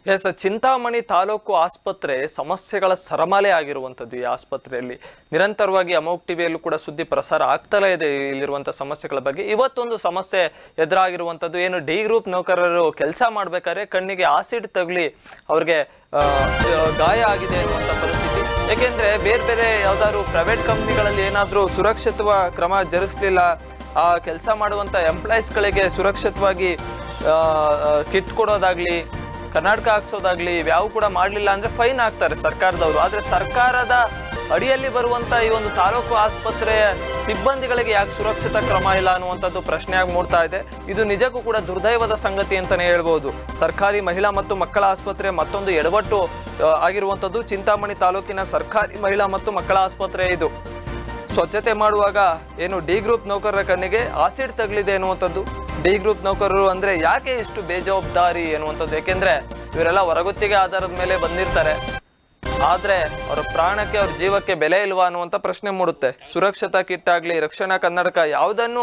S Chintamani taluk ಆಸ್ಪತ್ರೆ ಸಮಸ್ಯೆಗಳ ಸರಮಾಲೆ ಆಗಿರುವಂಥದ್ದು ಈ ಆಸ್ಪತ್ರೆಯಲ್ಲಿ ನಿರಂತರವಾಗಿ ಅಮೋಕ್ ಟಿವಿಯಲ್ಲೂ ಕೂಡ ಸುದ್ದಿ ಪ್ರಸಾರ ಆಗ್ತಲೇ ಇದೆ ಇಲ್ಲಿರುವಂಥ ಸಮಸ್ಯೆಗಳ ಬಗ್ಗೆ ಇವತ್ತೊಂದು ಸಮಸ್ಯೆ ಎದುರಾಗಿರುವಂಥದ್ದು ಏನು ಡಿ ಗ್ರೂಪ್ ನೌಕರರು ಕೆಲಸ ಮಾಡ್ಬೇಕಾದ್ರೆ ಕಣ್ಣಿಗೆ ಆಸಿಡ್ ತಗುಲಿ ಅವ್ರಿಗೆ ಆ, ಗಾಯ ಆಗಿದೆ ಅನ್ನುವಂಥ ಪರಿಸ್ಥಿತಿ ಯಾಕೆಂದ್ರೆ ಬೇರೆ ಬೇರೆ ಯಾವ್ದಾದ್ರು ಪ್ರೈವೇಟ್ ಕಂಪ್ನಿಗಳಲ್ಲಿ ಏನಾದರೂ ಸುರಕ್ಷಿತವ ಕ್ರಮ ಜರುಗಿಸ್ಲಿಲ್ಲ ಆ ಕೆಲಸ ಮಾಡುವಂಥ ಎಂಪ್ಲಾಯೀಸ್ಗಳಿಗೆ ಸುರಕ್ಷಿತವಾಗಿ ಕಿಟ್ ಕೊಡೋದಾಗ್ಲಿ ಕರ್ನಾಟಕ ಹಾಕ್ಸೋದಾಗ್ಲಿ ಇವ್ಯಾವು ಕೂಡ ಮಾಡಲಿಲ್ಲ ಅಂದ್ರೆ ಫೈನ್ ಹಾಕ್ತಾರೆ ಸರ್ಕಾರದವರು ಆದ್ರೆ ಸರ್ಕಾರದ ಅಡಿಯಲ್ಲಿ ಬರುವಂತ ಈ ಒಂದು ತಾಲೂಕು ಆಸ್ಪತ್ರೆಯ ಸಿಬ್ಬಂದಿಗಳಿಗೆ ಯಾಕೆ ಸುರಕ್ಷಿತ ಕ್ರಮ ಇಲ್ಲ ಅನ್ನುವಂಥದ್ದು ಪ್ರಶ್ನೆಯಾಗಿ ಮೂಡ್ತಾ ಇದೆ ಇದು ನಿಜಕ್ಕೂ ಕೂಡ ದುರ್ದೈವದ ಸಂಗತಿ ಅಂತಾನೆ ಹೇಳ್ಬೋದು ಸರ್ಕಾರಿ ಮಹಿಳಾ ಮತ್ತು ಮಕ್ಕಳ ಆಸ್ಪತ್ರೆ ಮತ್ತೊಂದು ಎಡವಟ್ಟು ಆ, ಆಗಿರುವಂಥದ್ದು ಚಿಂತಾಮಣಿ ತಾಲೂಕಿನ ಸರ್ಕಾರಿ ಮಹಿಳಾ ಮತ್ತು ಮಕ್ಕಳ ಆಸ್ಪತ್ರೆ ಇದು ಸ್ವಚ್ಛತೆ ಮಾಡುವಾಗ ಏನು ಡಿ ಗ್ರೂಪ್ ನೌಕರರ ಕಣ್ಣಿಗೆ ಆಸಿಡ್ ತಗಲಿದೆ ಅನ್ನುವಂಥದ್ದು ಡಿ ಗ್ರೂಪ್ ನೌಕರರು ಅಂದ್ರೆ ಯಾಕೆ ಇಷ್ಟು ಬೇಜವಾಬ್ದಾರಿ ಅನ್ನುವಂಥದ್ದು ಯಾಕೆಂದ್ರೆ ಇವರೆಲ್ಲ ಹೊರಗುತ್ತಿಗೆ ಆಧಾರದ ಮೇಲೆ ಬಂದಿರ್ತಾರೆ ಆದ್ರೆ ಅವ್ರ ಪ್ರಾಣಕ್ಕೆ ಅವ್ರ ಜೀವಕ್ಕೆ ಬೆಲೆ ಇಲ್ವಾ ಅನ್ನುವಂಥ ಪ್ರಶ್ನೆ ಮೂಡುತ್ತೆ ಸುರಕ್ಷತಾ ಕಿಟ್ ಆಗ್ಲಿ ರಕ್ಷಣಾ ಕನ್ನಡಕ ಯಾವುದನ್ನು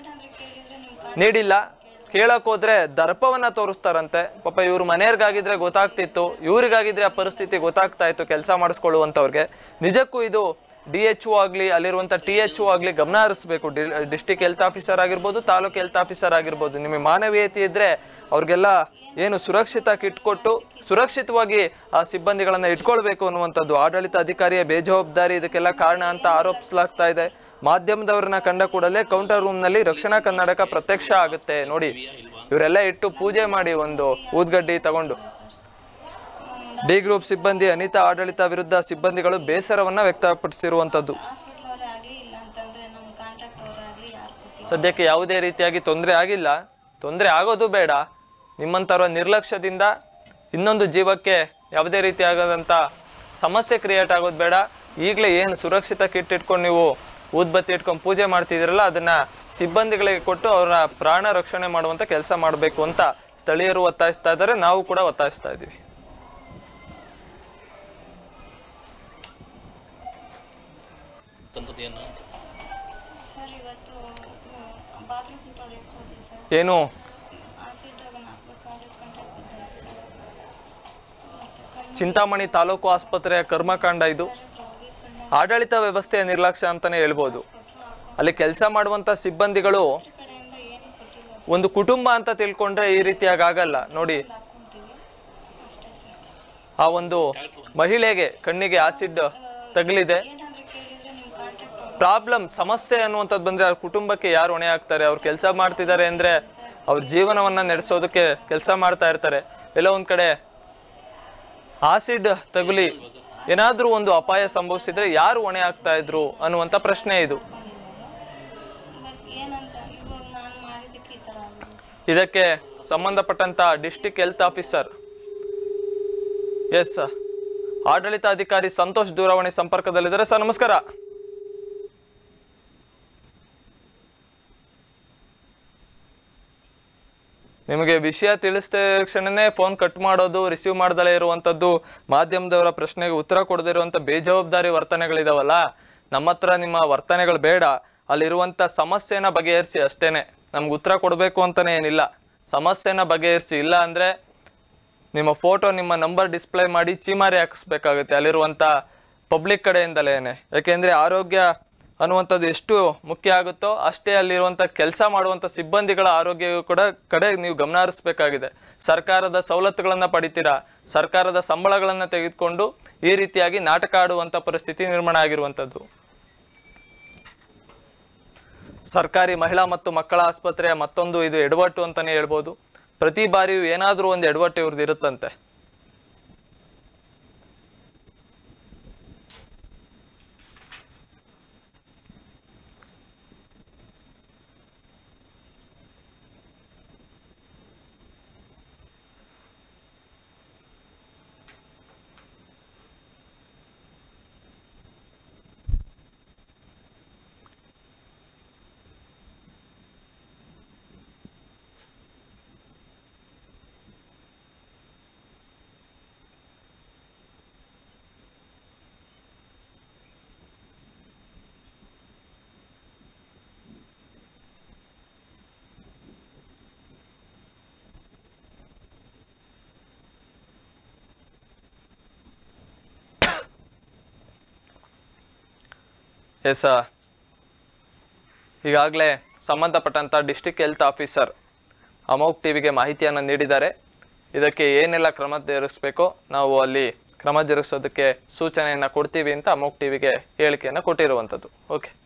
ನೀಡಿಲ್ಲ ಕೇಳಕ್ ಹೋದ್ರೆ ದರ್ಪವನ್ನ ತೋರಿಸ್ತಾರಂತೆ ಪಾಪ ಇವ್ರ ಮನೆಯವ್ರಿಗಾಗಿದ್ರೆ ಗೊತ್ತಾಗ್ತಿತ್ತು ಇವ್ರಿಗಾಗಿದ್ರೆ ಆ ಪರಿಸ್ಥಿತಿ ಗೊತ್ತಾಗ್ತಾ ಇತ್ತು ಕೆಲಸ ಮಾಡಿಸ್ಕೊಳ್ಳುವಂಥವ್ರಿಗೆ ನಿಜಕ್ಕೂ ಇದು ಡಿ ಎಚ್ ಒ ಆಗಲಿ ಅಲ್ಲಿರುವಂಥ ಟಿ ಎಚ್ ಒ ಆಗಲಿ ಗಮನ ಹರಿಸ್ಬೇಕು ಡಿಸ್ಟಿಕ್ ಹೆಲ್ತ್ ಆಫೀಸರ್ ಆಗಿರ್ಬೋದು ತಾಲೂಕ್ ಹೆಲ್ತ್ ಆಫೀಸರ್ ಆಗಿರ್ಬೋದು ನಿಮಗೆ ಮಾನವೀಯತೆ ಇದ್ರೆ ಅವ್ರಿಗೆಲ್ಲ ಏನು ಸುರಕ್ಷಿತ ಕಿಟ್ ಕೊಟ್ಟು ಸುರಕ್ಷಿತವಾಗಿ ಆ ಸಿಬ್ಬಂದಿಗಳನ್ನ ಇಟ್ಕೊಳ್ಬೇಕು ಅನ್ನುವಂಥದ್ದು ಆಡಳಿತ ಅಧಿಕಾರಿಯ ಬೇಜವಾಬ್ದಾರಿ ಇದಕ್ಕೆಲ್ಲ ಕಾರಣ ಅಂತ ಆರೋಪಿಸಲಾಗ್ತಾ ಇದೆ ಮಾಧ್ಯಮದವ್ರನ್ನ ಕಂಡ ಕೂಡಲೇ ಕೌಂಟರ್ ರೂಮ್ನಲ್ಲಿ ರಕ್ಷಣಾ ಕನ್ನಡಕ ಪ್ರತ್ಯಕ್ಷ ಆಗುತ್ತೆ ನೋಡಿ ಇವರೆಲ್ಲ ಇಟ್ಟು ಪೂಜೆ ಮಾಡಿ ಒಂದು ಊದ್ಗಡ್ಡಿ ತಗೊಂಡು ಡಿ ಗ್ರೂಪ್ ಸಿಬ್ಬಂದಿ ಅನಿತಾ ಆಡಳಿತ ವಿರುದ್ಧ ಸಿಬ್ಬಂದಿಗಳು ಬೇಸರವನ್ನ ವ್ಯಕ್ತಪಡಿಸಿರುವಂಥದ್ದು ಹಾಸ್ಪಿಟ್ಲ್ ಅವರೇ ಆಗಲಿ ಇಲ್ಲ ಅಂತಂದ್ರೆ ನಮ್ಮ ಕಾಂಟ್ರಾಕ್ಟ್ ಅವರೇ ಆಗಲಿ ಯಾರು ಕೊಟ್ಟಿಲ್ಲ ಸದ್ಯಕ್ಕೆ ಯಾವುದೇ ರೀತಿಯಾಗಿ ತೊಂದರೆ ಆಗಿಲ್ಲ ತೊಂದರೆ ಆಗೋದು ಬೇಡ ನಿಮ್ಮಂಥವ್ರ ನಿರ್ಲಕ್ಷ್ಯದಿಂದ ಇನ್ನೊಂದು ಜೀವಕ್ಕೆ ಯಾವುದೇ ರೀತಿಯಾಗದಂಥ ಸಮಸ್ಯೆ ಕ್ರಿಯೇಟ್ ಆಗೋದು ಬೇಡ ಈಗಲೇ ಏನು ಸುರಕ್ಷಿತ ಕಿಟ್ ಇಟ್ಕೊಂಡು ನೀವು ಊದ್ಬತ್ತಿ ಇಟ್ಕೊಂಡು ಪೂಜೆ ಮಾಡ್ತಿದ್ದೀರಲ್ಲ ಅದನ್ನ ಸಿಬ್ಬಂದಿಗಳಿಗೆ ಕೊಟ್ಟು ಅವರ ಪ್ರಾಣ ರಕ್ಷಣೆ ಮಾಡುವಂಥ ಕೆಲಸ ಮಾಡಬೇಕು ಅಂತ ಸ್ಥಳೀಯರು ಒತ್ತಾಯಿಸ್ತಾ ಇದ್ದಾರೆ ನಾವು ಕೂಡ ಒತ್ತಾಯಿಸ್ತಾ ಇದ್ದೀವಿ ತಂದದ್ದು ಏನು ಸರ್ ಇವತ್ತು ಬಾತ್ರೂಮ್ ತೊಳೆಯಕ್ಕೆ ಹೋದ್ವಿ ಸರ್ ಏನು ಆಸಿಡ್ ಹಾಕ್ಬೇಕಾದ್ರೆ ಕಾಂಟ್ರಾಕ್ಟ್ ಬಿದ್ದಿದೆ ಸರ್ ಮತ್ತು ಕಣ್ಣು ಚಿಂತಾಮಣಿ ತಾಲೂಕು ಆಸ್ಪತ್ರೆಯ ಕರ್ಮಕಾಂಡ ಇದು ಹೋಗಿ ಕಣ್ಣು ಆಡಳಿತ ವ್ಯವಸ್ಥೆಯ ನಿರ್ಲಕ್ಷ್ಯ ಅಂತಾನೆ ಹೇಳ್ಬೋದು ಅಲ್ಲಿ ಕೆಲಸ ಮಾಡುವಂತ ಸಿಬ್ಬಂದಿಗಳು ಕಡೆಯಿಂದ ಏನು ಕೊಟ್ಟಿಲ್ಲ ಒಂದು ಕುಟುಂಬ ಅಂತ ತಿಳ್ಕೊಂಡ್ರೆ ಈ ರೀತಿಯಾಗಿ ಆಗಲ್ಲ ನೋಡಿ ಹಾಕ್ಕೊಂತೀವಿ ಅಷ್ಟೇ ಸರ್ ಆ ಒಂದು ಮಹಿಳೆಗೆ ಕಣ್ಣಿಗೆ ಆಸಿಡ್ ತಗಲಿದೆ ಏನಾದರೂ ಕೇಳಿದರೆ ನಿಮ್ಮ ಕಾಂಟ್ರಾಕ್ಟ್ ಅವ್ರು ಪ್ರಾಬ್ಲಮ್ ಸಮಸ್ಯೆ ಅನ್ನುವಂಥದ್ದು ಬಂದ್ರೆ ಅವ್ರ ಕುಟುಂಬಕ್ಕೆ ಯಾರು ಹೊಣೆ ಆಗ್ತಾರೆ ಅವ್ರು ಕೆಲಸ ಮಾಡ್ತಿದ್ದಾರೆ ಅಂದ್ರೆ ಅವ್ರ ಜೀವನವನ್ನ ನಡೆಸೋದಕ್ಕೆ ಕೆಲಸ ಮಾಡ್ತಾ ಇರ್ತಾರೆ ಎಲ್ಲೋ ಒಂದ್ ಕಡೆ ಆಸಿಡ್ ತಗುಲಿ ಏನಾದ್ರೂ ಒಂದು ಅಪಾಯ ಸಂಭವಿಸಿದ್ರೆ ಯಾರು ಹೊಣೆ ಆಗ್ತಾ ಇದ್ರು ಅನ್ನುವಂಥ ಪ್ರಶ್ನೆ ಇದು ಬಟ್ ಏನಂತ ಇವಾಗ ನಾನು ಮಾಡಿದ್ದಕ್ಕೆ ಈ ಥರ ಆಗಿದೆ ಸರ್ ಇದಕ್ಕೆ ಸಂಬಂಧಪಟ್ಟಂತ ಡಿಸ್ಟಿಕ್ ಹೆಲ್ತ್ ಆಫೀಸರ್ ಎಸ್ ಆಡಳಿತಾಧಿಕಾರಿ ಸಂತೋಷ್ ದೂರವಾಣಿ ಸಂಪರ್ಕದಲ್ಲಿದ್ದಾರೆ ಸರ್ ನಮಸ್ಕಾರ ನಿಮಗೆ ವಿಷಯ ತಿಳಿಸಿದ ಕ್ಷಣನೇ ಫೋನ್ ಕಟ್ ಮಾಡೋದು ರಿಸೀವ್ ಮಾಡ್ದಲೇ ಇರುವಂಥದ್ದು ಮಾಧ್ಯಮದವರ ಪ್ರಶ್ನೆಗೆ ಉತ್ತರ ಕೊಡದೇ ಇರುವಂಥ ಬೇಜವಾಬ್ದಾರಿ ವರ್ತನೆಗಳಿದಾವಲ್ಲ ನಮ್ಮ ಹತ್ರ ನಿಮ್ಮ ವರ್ತನೆಗಳು ಬೇಡ ಅಲ್ಲಿರುವಂಥ ಸಮಸ್ಯೆನ ಬಗೆಹರಿಸಿ ಅಷ್ಟೇನೆ ನಮ್ಗೆ ಉತ್ತರ ಕೊಡಬೇಕು ಅಂತಾನೆ ಏನಿಲ್ಲ ಸಮಸ್ಯೆನ ಬಗೆಹರಿಸಿ ಇಲ್ಲ ಅಂದ್ರೆ ನಿಮ್ಮ ಫೋಟೋ ನಿಮ್ಮ ನಂಬರ್ ಡಿಸ್ಪ್ಲೇ ಮಾಡಿ ಚೀಮಾರಿ ಹಾಕಿಸ್ಬೇಕಾಗುತ್ತೆ ಅಲ್ಲಿರುವಂಥ ಪಬ್ಲಿಕ್ ಕಡೆಯಿಂದಲೇನೆ ಯಾಕೆಂದ್ರೆ ಆರೋಗ್ಯ ಅನ್ನುವಂಥದ್ದು ಎಷ್ಟು ಮುಖ್ಯ ಆಗುತ್ತೋ ಅಷ್ಟೇ ಅಲ್ಲಿರುವಂಥ ಕೆಲಸ ಮಾಡುವಂಥ ಸಿಬ್ಬಂದಿಗಳ ಆರೋಗ್ಯ ಕೂಡ ಕಡೆ ನೀವು ಗಮನ ಹರಿಸ್ಬೇಕಾಗಿದೆ ಸರ್ಕಾರದ ಸವಲತ್ತುಗಳನ್ನು ಪಡಿತೀರಾ ಸರ್ಕಾರದ ಸಂಬಳಗಳನ್ನು ತೆಗೆದುಕೊಂಡು ಈ ರೀತಿಯಾಗಿ ನಾಟಕ ಆಡುವಂಥ ಪರಿಸ್ಥಿತಿ ನಿರ್ಮಾಣ ಆಗಿರುವಂಥದ್ದು ಸರ್ಕಾರಿ ಮಹಿಳಾ ಮತ್ತು ಮಕ್ಕಳ ಆಸ್ಪತ್ರೆಯ ಮತ್ತೊಂದು ಇದು ಎಡವಟ್ಟು ಅಂತಾನೆ ಹೇಳ್ಬೋದು ಪ್ರತಿ ಬಾರಿಯೂ ಏನಾದರೂ ಒಂದು ಎಡವಟ್ಟು ಇವ್ರದ್ದು ಇರುತ್ತಂತೆ ಎಸ್ ಈಗಾಗಲೇ ಸಂಬಂಧಪಟ್ಟಂಥ ಡಿಸ್ಟಿಕ್ ಹೆಲ್ತ್ ಆಫೀಸರ್ ಅಮೋಕ್ ಟಿವಿಗೆ ಮಾಹಿತಿಯನ್ನು ನೀಡಿದ್ದಾರೆ ಇದಕ್ಕೆ ಏನೆಲ್ಲ ಕ್ರಮ ಜರುಗಿಸ್ಬೇಕೋ ನಾವು ಅಲ್ಲಿ ಕ್ರಮ ಜರುಗಿಸೋದಕ್ಕೆ ಸೂಚನೆಯನ್ನು ಕೊಡ್ತೀವಿ ಅಂತ ಅಮೋಕ್ ಟಿವಿಗೆ ಹೇಳಿಕೆಯನ್ನು ಕೊಟ್ಟಿರುವಂಥದ್ದು ಓಕೆ